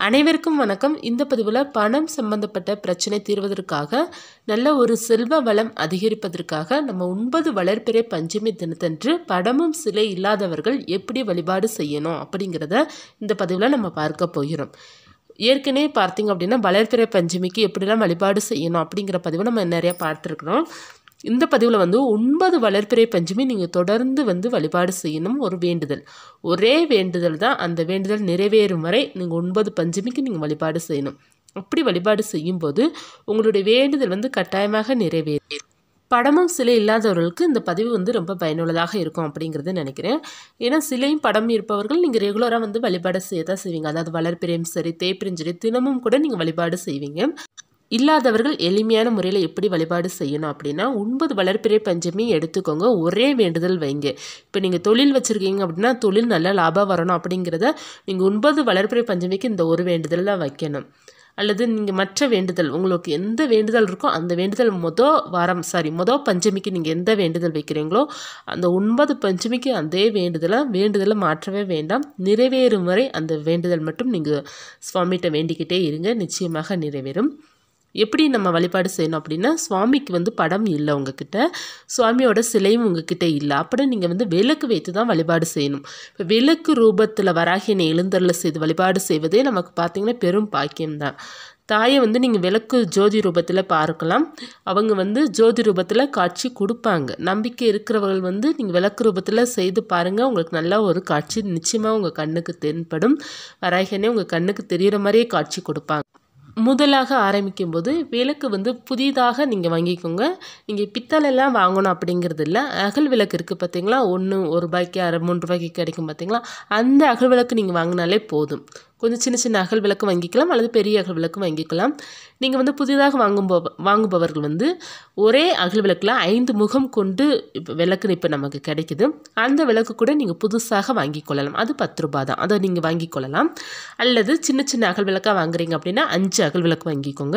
அனைவருக்கும் வணக்கம் இந்த பதிவில் பணம் சம்பந்தப்பட்ட பிரச்சனை தீர்வதற்காக நல்ல ஒரு செல்வ வளம் அதிகரிப்பதற்காக நம்ம ஒன்பது வளர்பிறை பஞ்சமி தினத்தன்று படமும் சிலை இல்லாதவர்கள் எப்படி வழிபாடு செய்யணும் அப்படிங்கிறத இந்த பதிவில் நம்ம பார்க்க போகிறோம் ஏற்கனவே பார்த்தீங்க அப்படின்னா வளர்பிறை பஞ்சமிக்கு எப்படிலாம் வழிபாடு செய்யணும் அப்படிங்கிற பதிவை நம்ம நிறையா பார்த்துருக்குறோம் இந்த பதிவில் வந்து ஒன்பது வளர்பிறை பஞ்சமி நீங்கள் தொடர்ந்து வந்து வழிபாடு செய்யணும் ஒரு வேண்டுதல் ஒரே வேண்டுதல் தான் அந்த வேண்டுதல் நிறைவேறும் வரை நீங்கள் ஒன்பது பஞ்சமிக்கு நீங்கள் வழிபாடு செய்யணும் அப்படி வழிபாடு செய்யும்போது உங்களுடைய வேண்டுதல் வந்து கட்டாயமாக நிறைவேறும் படமும் சிலை இல்லாதவர்களுக்கு இந்த பதிவு வந்து ரொம்ப பயனுள்ளதாக இருக்கும் அப்படிங்கிறத நினைக்கிறேன் ஏன்னா சிலையும் படமும் இருப்பவர்கள் நீங்கள் ரெகுலராக வந்து வழிபாடு செய்ய தான் செய்வீங்க அதாவது வளர்பிறையும் சரி தேய்பிரையும் சரி தினமும் கூட நீங்கள் வழிபாடு செய்வீங்க இல்லாதவர்கள் எளிமையான முறையில் எப்படி வழிபாடு செய்யணும் அப்படின்னா ஒன்பது வளர்ப்பிறை பஞ்சமி எடுத்துக்கோங்க ஒரே வேண்டுதல் வைங்க இப்போ நீங்கள் தொழில் வச்சுருக்கீங்க அப்படின்னா தொழில் நல்ல லாபம் வரணும் அப்படிங்கிறத நீங்கள் ஒன்பது வளர்ப்பிறை பஞ்சமிக்கு இந்த ஒரு வேண்டுதல் தான் வைக்கணும் அல்லது நீங்கள் மற்ற வேண்டுதல் உங்களுக்கு எந்த வேண்டுதல் இருக்கோ அந்த வேண்டுதல் மொதல் வாரம் சாரி மொதல் பஞ்சமிக்கு நீங்கள் எந்த வேண்டுதல் வைக்கிறீங்களோ அந்த ஒன்பது பஞ்சமிக்கு அதே வேண்டுதலை வேண்டுதலை மாற்றவே வேண்டாம் நிறைவேறும் வரை அந்த வேண்டுதல் மட்டும் நீங்கள் சுவாமிகிட்ட வேண்டிக்கிட்டே இருங்க நிச்சயமாக நிறைவேறும் எப்படி நம்ம வழிபாடு செய்யணும் அப்படின்னா சுவாமிக்கு வந்து படம் இல்லை உங்ககிட்ட சுவாமியோட சிலையும் உங்ககிட்ட இல்லை அப்படி நீங்கள் வந்து விளக்கு வைத்து தான் வழிபாடு செய்யணும் இப்போ விளக்கு ரூபத்தில் வராகினை எழுந்தருளை செய்து வழிபாடு செய்வதே நமக்கு பார்த்திங்கன்னா பெரும் பாக்கியம்தான் தாயை வந்து நீங்கள் விளக்கு ஜோதி ரூபத்தில் பார்க்கலாம் அவங்க வந்து ஜோதி ரூபத்தில் காட்சி கொடுப்பாங்க நம்பிக்கை இருக்கிறவர்கள் வந்து நீங்கள் விளக்கு ரூபத்தில் செய்து பாருங்கள் உங்களுக்கு நல்ல ஒரு காட்சி நிச்சயமாக உங்கள் கண்ணுக்கு தென்படும் வராகினே உங்கள் கண்ணுக்கு தெரிகிற மாதிரியே காட்சி கொடுப்பாங்க முதலாக ஆரம்பிக்கும் போது விளக்கு வந்து புதிதாக நீங்கள் வாங்கிக்கோங்க நீங்கள் பித்தளைலாம் வாங்கணும் அப்படிங்கிறது இல்லை அகல் விளக்கு இருக்குது பார்த்தீங்களா ஒன்று ஒரு ரூபாய்க்கு அரை மூணு ரூபாய்க்கு கிடைக்கும் பார்த்தீங்களா அந்த அகல் விளக்கு நீங்கள் வாங்கினாலே போதும் கொஞ்சம் சின்ன சின்ன அகல் விளக்கு வாங்கிக்கலாம் அல்லது பெரிய அகல் விளக்கு வாங்கிக்கலாம் நீங்கள் வந்து புதிதாக வாங்கும்போ வாங்குபவர்கள் வந்து ஒரே அகல் விளக்கில் ஐந்து முகம் கொண்டு இப்போ விளக்கு இப்போ நமக்கு கிடைக்குது அந்த விளக்கு கூட நீங்கள் புதுசாக வாங்கி கொள்ளலாம் அது பத்து ரூபா தான் அதை நீங்கள் வாங்கி கொள்ளலாம் அல்லது சின்ன சின்ன அகல் விளக்காக வாங்குறீங்க அப்படின்னா அஞ்சு அகல் விளக்கு வாங்கிக்கோங்க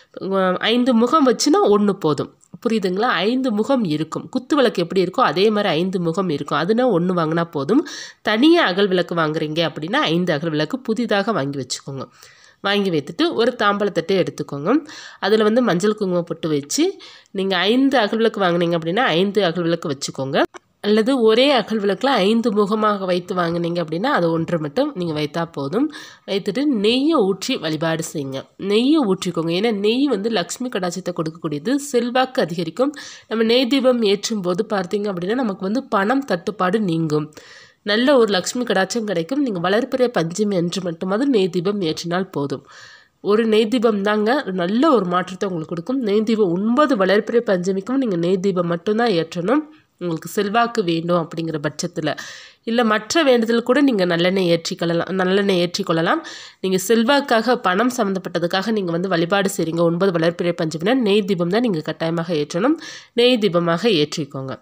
ஐந்து முகம் வச்சுன்னா ஒன்று போதும் புரியுதுங்களா ஐந்து முகம் இருக்கும் குத்து விளக்கு எப்படி இருக்கோ அதே மாதிரி ஐந்து முகம் இருக்கும் அதுனா ஒன்று வாங்கினா போதும் தனியாக அகல் விளக்கு வாங்குறீங்க அப்படின்னா ஐந்து அகல் விளக்கு புதிதாக வாங்கி வச்சுக்கோங்க வாங்கி வைத்துட்டு ஒரு தாம்பழத்தட்டை எடுத்துக்கோங்க அதில் வந்து மஞ்சள் குங்குமம் போட்டு வச்சு நீங்கள் ஐந்து அகல் விளக்கு வாங்கினீங்க அப்படின்னா ஐந்து அகல் விளக்கு வச்சுக்கோங்க அல்லது ஒரே அகல் விளக்கில் ஐந்து முகமாக வைத்து வாங்கினீங்க அப்படின்னா அது ஒன்று மட்டும் நீங்கள் வைத்தா போதும் வைத்துட்டு நெய்யை ஊற்றி வழிபாடு செய்யுங்க நெய்யை ஊற்றிக்கோங்க ஏன்னா நெய் வந்து லக்ஷ்மி கடாட்சத்தை கொடுக்கக்கூடியது செல்வாக்கு அதிகரிக்கும் நம்ம நெய் தீபம் ஏற்றும் போது பார்த்தீங்க அப்படின்னா நமக்கு வந்து பணம் தட்டுப்பாடு நீங்கும் நல்ல ஒரு லக்ஷ்மி கடாட்சம் கிடைக்கும் நீங்கள் வளர்ப்பிறை பஞ்சமி அன்று மட்டுமாவது நெய் தீபம் ஏற்றினால் போதும் ஒரு நெய் தீபம் தாங்க நல்ல ஒரு மாற்றத்தை உங்களுக்கு கொடுக்கும் நெய் தீபம் ஒன்பது வளர்ப்பிறை பஞ்சமிக்கும் நீங்கள் நெய் தீபம் மட்டும்தான் ஏற்றணும் உங்களுக்கு செல்வாக்கு வேண்டும் அப்படிங்கிற பட்சத்தில் இல்லை மற்ற வேண்டுதல் கூட நீங்கள் நல்லெண்ணெய் ஏற்றிக்கொள்ளலாம் நல்லெண்ணெய் ஏற்றிக்கொள்ளலாம் நீங்கள் செல்வாக்காக பணம் சம்மந்தப்பட்டதுக்காக நீங்கள் வந்து வழிபாடு செய்கிறீங்க ஒன்பது வளர்ப்பிறை பஞ்சமினா நெய் தீபம் தான் நீங்கள் கட்டாயமாக ஏற்றணும் நெய் தீபமாக ஏற்றிக்கோங்க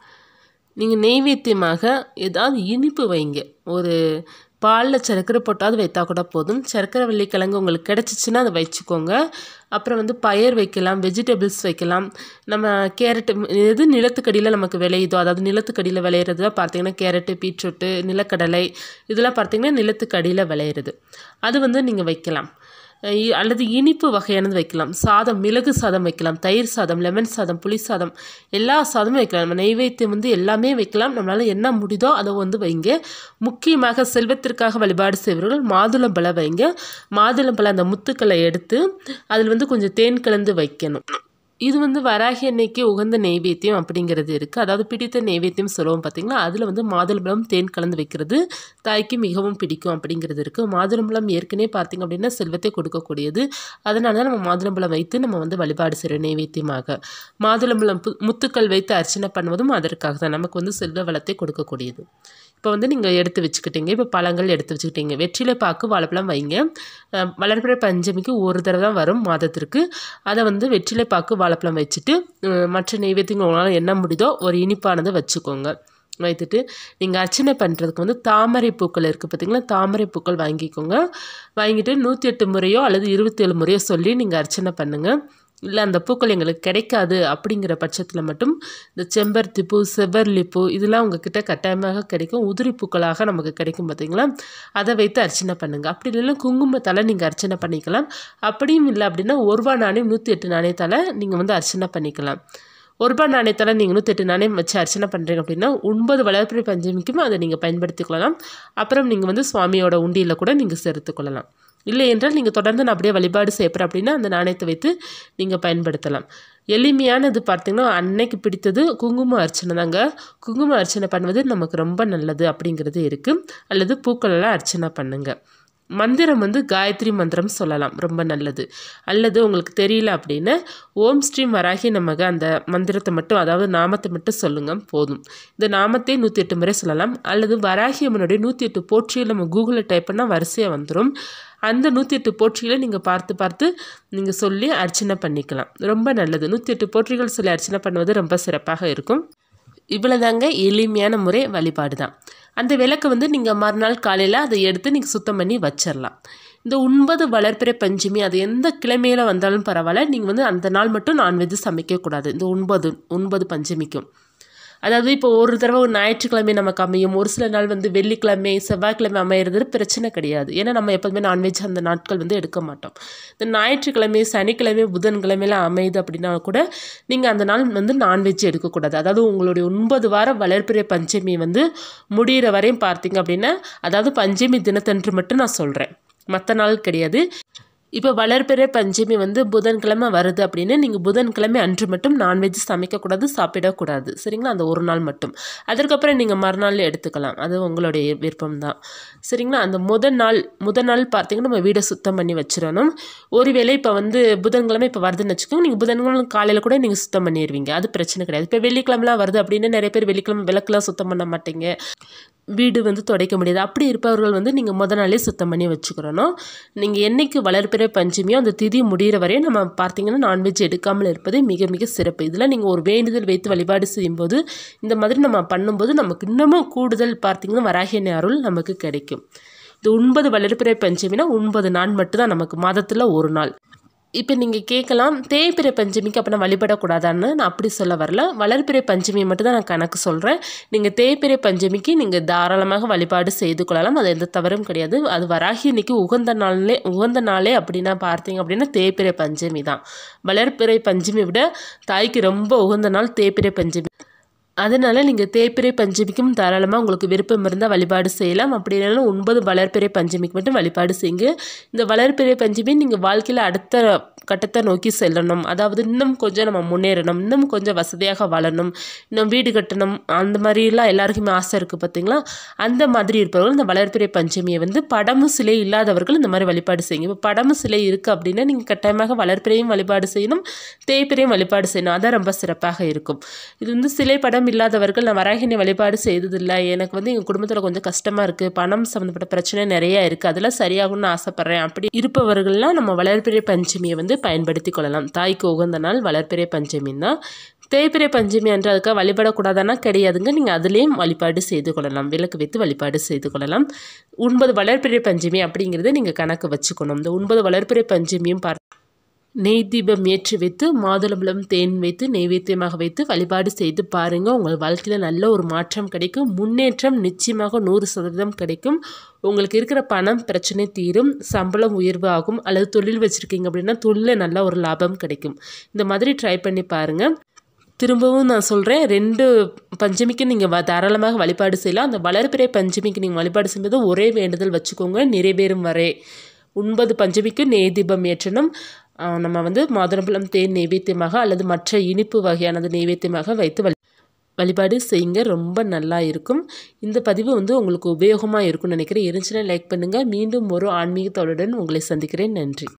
நீங்கள் நெய்வேத்தியமாக ஏதாவது இனிப்பு வைங்க ஒரு பாலில் சர்க்கரை போட்டாவது வைத்தா கூட போதும் சர்க்கரை வெள்ளிக்கிழங்கு உங்களுக்கு கிடச்சிச்சின்னா அதை வச்சுக்கோங்க அப்புறம் வந்து பயர் வைக்கலாம் வெஜிடபிள்ஸ் வைக்கலாம் நம்ம கேரட்டு எது நிலத்துக்கடியில் நமக்கு விளையுதோ அதாவது நிலத்துக்கடியில் விளையிறது தான் பார்த்திங்கன்னா கேரட்டு பீட்ரூட்டு நிலக்கடலை இதெல்லாம் பார்த்திங்கன்னா நிலத்துக்கடியில் விளையிறது அது வந்து நீங்கள் வைக்கலாம் அல்லது இனிப்பு வகையானது வைக்கலாம் சாதம் மிளகு சாதம் வைக்கலாம் தயிர் சாதம் லெமன் சாதம் புளி சாதம் எல்லா சாதமும் வைக்கலாம் நம்ம நெய்வேத்தியம் வந்து எல்லாமே வைக்கலாம் நம்மளால் என்ன முடியுதோ அதை வந்து வைங்க முக்கியமாக செல்வத்திற்காக வழிபாடு செய்வர்கள் மாதுளம்பழம் வைங்க மாதுளம்பழம் அந்த முத்துக்களை எடுத்து அதில் வந்து கொஞ்சம் தேன் கலந்து வைக்கணும் இது வந்து வராகி அன்னைக்கு உகந்த நெய்வேத்தியம் அப்படிங்கிறது இருக்குது அதாவது பிடித்த நெய்வேத்தியம் சொல்லுவோம் பார்த்தீங்களா அதில் வந்து மாதுளம்பழம் தேன் கலந்து வைக்கிறது தாய்க்கு மிகவும் பிடிக்கும் அப்படிங்கிறது இருக்குது மாதுளம்பழம் ஏற்கனவே பார்த்திங்க அப்படின்னா செல்வத்தை கொடுக்கக்கூடியது அதனால தான் நம்ம மாதுளம்பழம் வைத்து நம்ம வந்து வழிபாடு செய்கிறோம் நெய்வேத்தியமாக மாதுளம்பழம் முத்துக்கள் வைத்து அர்ச்சனை பண்ணுவதும் அதற்காக தான் நமக்கு வந்து செல்வ வளத்தை கொடுக்கக்கூடியது இப்போ வந்து நீங்கள் எடுத்து வச்சுக்கிட்டீங்க இப்போ பழங்கள் எடுத்து வச்சுக்கிட்டீங்க வெற்றிலை பாக்கு வாழைப்பழம் வைங்க வளர்பிறை பஞ்சமிக்கு ஒரு தடவை தான் வரும் மாதத்திற்கு அதை வந்து வெற்றிலை பாக்கு வாழைப்பழம் வச்சுட்டு மற்ற நெய்வேத்தியங்கள் உங்களால் என்ன முடியுதோ ஒரு இனிப்பானதை வச்சுக்கோங்க வைத்துட்டு நீங்கள் அர்ச்சனை பண்ணுறதுக்கு வந்து தாமரை பூக்கள் இருக்குது பார்த்திங்களா தாமரை பூக்கள் வாங்கிக்கோங்க வாங்கிட்டு நூற்றி எட்டு முறையோ அல்லது இருபத்தேழு முறையோ சொல்லி நீங்கள் அர்ச்சனை பண்ணுங்கள் இல்லை அந்த பூக்கள் எங்களுக்கு கிடைக்காது அப்படிங்கிற பட்சத்தில் மட்டும் இந்த செம்பருத்தி பூ செவ்வரளி பூ இதெல்லாம் உங்ககிட்ட கட்டாயமாக கிடைக்கும் உதிரி பூக்களாக நமக்கு கிடைக்கும் பார்த்தீங்களா அதை வைத்து அர்ச்சனை பண்ணுங்கள் அப்படி இல்லைன்னா குங்குமத்தால் நீங்கள் அர்ச்சனை பண்ணிக்கலாம் அப்படியும் இல்லை அப்படின்னா ஒரு ரூபா நாணயம் நூற்றி எட்டு நாணயத்தால் நீங்கள் வந்து அர்ச்சனை பண்ணிக்கலாம் ஒரு ரூபாய் நாணயத்தால் நீங்கள் நூற்றெட்டு நாணயம் வச்சு அர்ச்சனை பண்ணுறீங்க அப்படின்னா ஒன்பது வளர்ப்பிறை பஞ்சமிக்கும் அதை நீங்கள் பயன்படுத்திக் கொள்ளலாம் அப்புறம் நீங்கள் வந்து சுவாமியோட உண்டியில் கூட நீங்கள் சேர்த்து கொள்ளலாம் இல்லை என்றால் நீங்கள் தொடர்ந்து நான் அப்படியே வழிபாடு செய்யப்படுற அப்படின்னா அந்த நாணயத்தை வைத்து நீங்கள் பயன்படுத்தலாம் எளிமையானது பார்த்தீங்கன்னா அன்னைக்கு பிடித்தது குங்கும அர்ச்சனை தாங்க குங்கும அர்ச்சனை பண்ணுவது நமக்கு ரொம்ப நல்லது அப்படிங்கிறது இருக்குது அல்லது பூக்களெல்லாம் அர்ச்சனை பண்ணுங்கள் மந்திரம் வந்து காயத்ரி மந்திரம் சொல்லலாம் ரொம்ப நல்லது அல்லது உங்களுக்கு தெரியல அப்படின்னு ஓம் ஸ்ரீ வராகி நமக அந்த மந்திரத்தை மட்டும் அதாவது நாமத்தை மட்டும் சொல்லுங்க போதும் இந்த நாமத்தை நூற்றி எட்டு முறை சொல்லலாம் அல்லது வராகி அம்மனுடைய நூற்றி எட்டு போற்றியில் நம்ம கூகுளில் டைப் பண்ணால் வரிசையாக வந்துடும் அந்த நூற்றி எட்டு போற்றிகளை நீங்கள் பார்த்து பார்த்து நீங்கள் சொல்லி அர்ச்சனை பண்ணிக்கலாம் ரொம்ப நல்லது நூற்றி எட்டு போற்றிகள் சொல்லி அர்ச்சனை பண்ணுவது ரொம்ப சிறப்பாக இருக்கும் இவ்வளோதாங்க எளிமையான முறை வழிபாடு தான் அந்த விளக்கை வந்து நீங்கள் மறுநாள் காலையில் அதை எடுத்து நீங்கள் சுத்தம் பண்ணி வச்சிடலாம் இந்த ஒன்பது வளர்ப்பிறை பஞ்சமி அது எந்த கிழமையில் வந்தாலும் பரவாயில்ல நீங்கள் வந்து அந்த நாள் மட்டும் நான்வெஜ் சமைக்கக்கூடாது இந்த ஒன்பது ஒன்பது பஞ்சமிக்கும் அதாவது இப்போ ஒரு தடவை ஒரு ஞாயிற்றுக்கிழமை நமக்கு அமையும் ஒரு சில நாள் வந்து வெள்ளிக்கிழமை செவ்வாய்க்கிழமை அமையிறது பிரச்சனை கிடையாது ஏன்னா நம்ம எப்போதுமே நான்வெஜ் அந்த நாட்கள் வந்து எடுக்க மாட்டோம் இந்த ஞாயிற்றுக்கிழமை சனிக்கிழமை புதன்கிழமையெல்லாம் அமையுது அப்படின்னா கூட நீங்கள் அந்த நாள் வந்து நான்வெஜ் எடுக்கக்கூடாது அதாவது உங்களுடைய ஒன்பது வார வளர்ப்பிறை பஞ்சமி வந்து முடிகிற வரையும் பார்த்தீங்க அப்படின்னா அதாவது பஞ்சமி தினத்தன்று மட்டும் நான் சொல்கிறேன் மற்ற நாள் கிடையாது இப்போ வளர்பிறை பஞ்சமி வந்து புதன்கிழமை வருது அப்படின்னு நீங்கள் புதன்கிழமை அன்று மட்டும் நான்வெஜ் சமைக்கக்கூடாது சாப்பிடக்கூடாது சரிங்களா அந்த ஒரு நாள் மட்டும் அதற்கப்புறம் நீங்கள் மறுநாள் எடுத்துக்கலாம் அது உங்களுடைய விருப்பம் தான் சரிங்களா அந்த முதல் நாள் முதல் நாள் பார்த்தீங்கன்னா நம்ம வீடை சுத்தம் பண்ணி வச்சிடணும் ஒருவேளை இப்போ வந்து புதன்கிழமை இப்போ வருதுன்னு வச்சுக்கோங்க நீங்கள் புதன்கிழமை காலையில் கூட நீங்கள் சுத்தம் பண்ணிடுவீங்க அது பிரச்சனை கிடையாது இப்போ வெள்ளிக்கிழமெலாம் வருது அப்படின்னு நிறைய பேர் வெள்ளிக்கிழமை விளக்குலாம் சுத்தம் பண்ண மாட்டீங்க வீடு வந்து துடைக்க முடியாது அப்படி இருப்பவர்கள் வந்து நீங்கள் முத நாளே சுத்தம் பண்ணி வச்சுக்கிறணும் நீங்கள் என்னைக்கு வளர்ப்பிறை பஞ்சமியோ அந்த திதி முடிகிற வரையும் நம்ம பார்த்தீங்கன்னா நான்வெஜ் எடுக்காமல் இருப்பது மிக மிக சிறப்பு இதில் நீங்கள் ஒரு வேண்டுதல் வைத்து வழிபாடு செய்யும்போது இந்த மாதிரி நம்ம பண்ணும்போது நமக்கு இன்னமும் கூடுதல் பார்த்தீங்கன்னா வராகிய அருள் நமக்கு கிடைக்கும் இது ஒன்பது வளர்ப்பிறை பஞ்சமினா ஒன்பது நாள் மட்டும்தான் நமக்கு மாதத்தில் ஒரு நாள் இப்போ நீங்கள் கேட்கலாம் தேய்பிறை பஞ்சமிக்கு அப்போ நான் வழிபடக்கூடாதான்னு நான் அப்படி சொல்ல வரல வளர்பிறை பஞ்சமி மட்டும் தான் நான் கணக்கு சொல்கிறேன் நீங்கள் தேய்பிறை பஞ்சமிக்கு நீங்கள் தாராளமாக வழிபாடு செய்து கொள்ளலாம் அது எந்த தவறும் கிடையாது அது வராகி இன்னைக்கு உகந்த நாள்லே உகந்த நாளே அப்படின்னா பார்த்தீங்க அப்படின்னா தேய்பிறை பஞ்சமி தான் வளர்பிறை பஞ்சமி விட தாய்க்கு ரொம்ப உகந்த நாள் தேய்பிறை பஞ்சமி அதனால் நீங்கள் தேய்பிறை பஞ்சமிக்கும் தாராளமாக உங்களுக்கு விருப்பம் இருந்தால் வழிபாடு செய்யலாம் அப்படி இல்லைன்னா ஒன்பது வளர்பிறை பஞ்சமிக்கு மட்டும் வழிபாடு செய்யுங்க இந்த வளர்பிறை பஞ்சமி நீங்கள் வாழ்க்கையில் அடுத்த கட்டத்தை நோக்கி செல்லணும் அதாவது இன்னும் கொஞ்சம் நம்ம முன்னேறணும் இன்னும் கொஞ்சம் வசதியாக வாழணும் இன்னும் வீடு கட்டணும் அந்த மாதிரிலாம் எல்லாருக்குமே ஆசை இருக்குது பார்த்தீங்களா அந்த மாதிரி இருப்பவர்கள் இந்த வளர்பிறை பஞ்சமியை வந்து படமும் சிலை இல்லாதவர்கள் இந்த மாதிரி வழிபாடு செய்யுங்க இப்போ படமும் சிலை இருக்குது அப்படின்னா நீங்கள் கட்டாயமாக வளர்ப்பிறையும் வழிபாடு செய்யணும் தேய்பிறையும் வழிபாடு செய்யணும் அதான் ரொம்ப சிறப்பாக இருக்கும் இது வந்து சிலை படம் இல்லாதவர்கள் நான் வராகினி வழிபாடு செய்ததில்லை எனக்கு வந்து எங்கள் குடும்பத்தில் கொஞ்சம் கஷ்டமாக இருக்குது பணம் சம்மந்தப்பட்ட பிரச்சனை நிறையா இருக்குது அதெல்லாம் சரியாகும்னு ஆசைப்பட்றேன் அப்படி இருப்பவர்கள்லாம் நம்ம வளர்ப்பிறை பஞ்சமியை வந்து பயன்படுத்தி கொள்ளலாம் தாய்க்கு உகந்த நாள் வளர்ப்பிறை பஞ்சமி தான் தேய்பிறை பஞ்சமி அன்று அதுக்காக வழிபடக்கூடாதானா கிடையாதுங்க நீங்கள் அதுலேயும் வழிபாடு செய்து கொள்ளலாம் விளக்கு வைத்து வழிபாடு செய்து கொள்ளலாம் ஒன்பது வளர்ப்பிறை பஞ்சமி அப்படிங்கிறத நீங்கள் கணக்கு வச்சுக்கணும் இந்த ஒன்பது வளர்ப்பிறை பஞ்சமியும் பார்த்து நெய் தீபம் ஏற்றி வைத்து மாதுளம்பழம் தேன் வைத்து நெய்வேத்தியமாக வைத்து வழிபாடு செய்து பாருங்கள் உங்கள் வாழ்க்கையில் நல்ல ஒரு மாற்றம் கிடைக்கும் முன்னேற்றம் நிச்சயமாக நூறு சதவீதம் கிடைக்கும் உங்களுக்கு இருக்கிற பணம் பிரச்சனை தீரும் சம்பளம் உயர்வு ஆகும் அல்லது தொழில் வச்சுருக்கீங்க அப்படின்னா தொழிலில் நல்ல ஒரு லாபம் கிடைக்கும் இந்த மாதிரி ட்ரை பண்ணி பாருங்கள் திரும்பவும் நான் சொல்கிறேன் ரெண்டு பஞ்சமிக்கு நீங்கள் வ தாராளமாக வழிபாடு செய்யலாம் அந்த வளர்பிறை பஞ்சமிக்கு நீங்கள் வழிபாடு செய்யும்போது ஒரே வேண்டுதல் வச்சுக்கோங்க நிறைவேறும் வரை ஒன்பது பஞ்சமிக்கு நெய் தீபம் ஏற்றணும் நம்ம வந்து மாதுளம்பழம் தேன் நெய்வேத்தியமாக அல்லது மற்ற இனிப்பு வகையானது நெய்வேத்தியமாக வைத்து வழி வழிபாடு செய்யுங்க ரொம்ப நல்லா இருக்கும் இந்த பதிவு வந்து உங்களுக்கு உபயோகமாக இருக்கும்னு நினைக்கிறேன் இருந்துச்சுன்னா லைக் பண்ணுங்கள் மீண்டும் ஒரு ஆன்மீகத்தோடுடன் உங்களை சந்திக்கிறேன் நன்றி